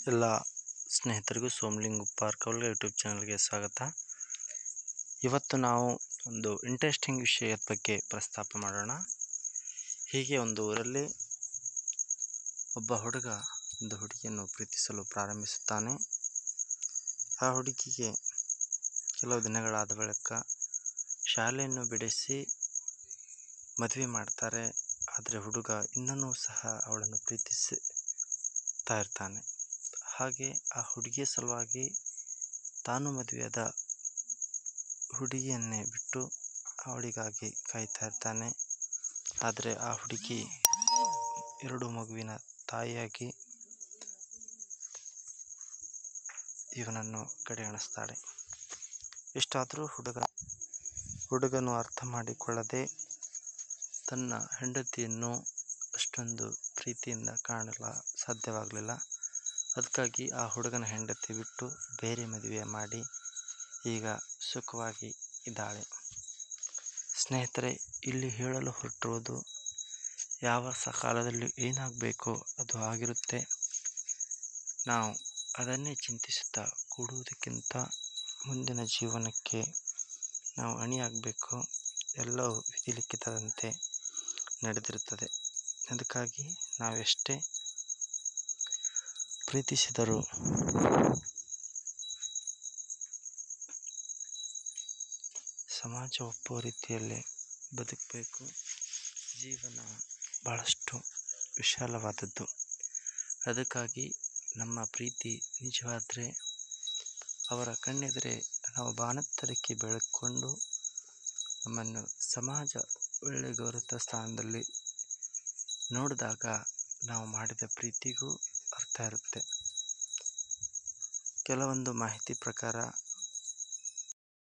ಎಲ್ಲ ಸ್ನೇಹಿತರಿಗೂ ಸೋಮಲಿಂಗ್ ಉಪ್ಪಾರ್ ಕೌಲ್ಗೆ ಯೂಟ್ಯೂಬ್ ಚಾನಲ್ಗೆ ಸ್ವಾಗತ ಇವತ್ತು ನಾವು ಒಂದು ಇಂಟ್ರೆಸ್ಟಿಂಗ್ ವಿಷಯದ ಬಗ್ಗೆ ಪ್ರಸ್ತಾಪ ಮಾಡೋಣ ಹೀಗೆ ಒಂದು ಊರಲ್ಲಿ ಒಬ್ಬ ಹುಡುಗ ಒಂದು ಹುಡುಗಿಯನ್ನು ಪ್ರೀತಿಸಲು ಪ್ರಾರಂಭಿಸುತ್ತಾನೆ ಆ ಹುಡುಗಿಗೆ ಕೆಲವು ದಿನಗಳಾದ ಬಳಿಕ ಶಾಲೆಯನ್ನು ಬಿಡಿಸಿ ಮದುವೆ ಮಾಡ್ತಾರೆ ಆದರೆ ಹುಡುಗ ಇನ್ನೂ ಸಹ ಅವಳನ್ನು ಪ್ರೀತಿಸುತ್ತಾ ಇರ್ತಾನೆ ಹಾಗೆ ಆ ಹುಡುಗಿಯ ಸಲುವಾಗಿ ತಾನು ಮದುವೆಯಾದ ಹುಡುಗಿಯನ್ನೇ ಬಿಟ್ಟು ಅವಳಿಗಾಗಿ ಕಾಯ್ತಾ ಇರ್ತಾನೆ ಆದರೆ ಆ ಹುಡುಗಿ ಎರಡು ಮಗುವಿನ ತಾಯಿಯಾಗಿ ಇವನನ್ನು ಕಡೆಗಣಿಸ್ತಾಳೆ ಎಷ್ಟಾದರೂ ಹುಡುಗ ಹುಡುಗನು ಅರ್ಥ ಮಾಡಿಕೊಳ್ಳದೆ ತನ್ನ ಹೆಂಡತಿಯನ್ನು ಅಷ್ಟೊಂದು ಪ್ರೀತಿಯಿಂದ ಕಾಣಲು ಸಾಧ್ಯವಾಗಲಿಲ್ಲ ಅದಕ್ಕಾಗಿ ಆ ಹುಡುಗನ ಹೆಂಡತಿ ಬಿಟ್ಟು ಬೇರೆ ಮದುವೆ ಮಾಡಿ ಈಗ ಸುಖವಾಗಿ ಇದ್ದಾಳೆ ಸ್ನೇಹಿತರೆ ಇಲ್ಲಿ ಹೇಳಲು ಹೊರಟಿರುವುದು ಯಾವ ಸಕಾಲದಲ್ಲಿ ಏನಾಗಬೇಕೋ ಅದು ಆಗಿರುತ್ತೆ ನಾವು ಅದನ್ನೇ ಚಿಂತಿಸುತ್ತಾ ಕೂಡುವುದಕ್ಕಿಂತ ಮುಂದಿನ ಜೀವನಕ್ಕೆ ನಾವು ಅಣಿಯಾಗಬೇಕು ಎಲ್ಲವೂ ವಿಧಿಲಿಖಿತದಂತೆ ನಡೆದಿರುತ್ತದೆ ಅದಕ್ಕಾಗಿ ನಾವೆಷ್ಟೇ ಪ್ರೀತಿಸಿದರೂ ಸಮಾಜ ಒಪ್ಪುವ ರೀತಿಯಲ್ಲೇ ಬದುಕಬೇಕು ಜೀವನ ಭಾಳಷ್ಟು ವಿಶಾಲವಾದದ್ದು ಅದಕ್ಕಾಗಿ ನಮ್ಮ ಪ್ರೀತಿ ನಿಜವಾದರೆ ಅವರ ಕಣ್ಣೆದುರೇ ನಾವು ಬಾನತ್ತರಕ್ಕೆ ಬೆಳಕೊಂಡು ನಮ್ಮನ್ನು ಸಮಾಜ ಒಳ್ಳೆಯ ಗೌರವ ಸ್ಥಾನದಲ್ಲಿ ನೋಡಿದಾಗ ನಾವು ಮಾಡಿದ ಪ್ರೀತಿಗೂ ಅರ್ಥ ಇರುತ್ತೆ ಕೆಲವೊಂದು ಮಾಹಿತಿ ಪ್ರಕಾರ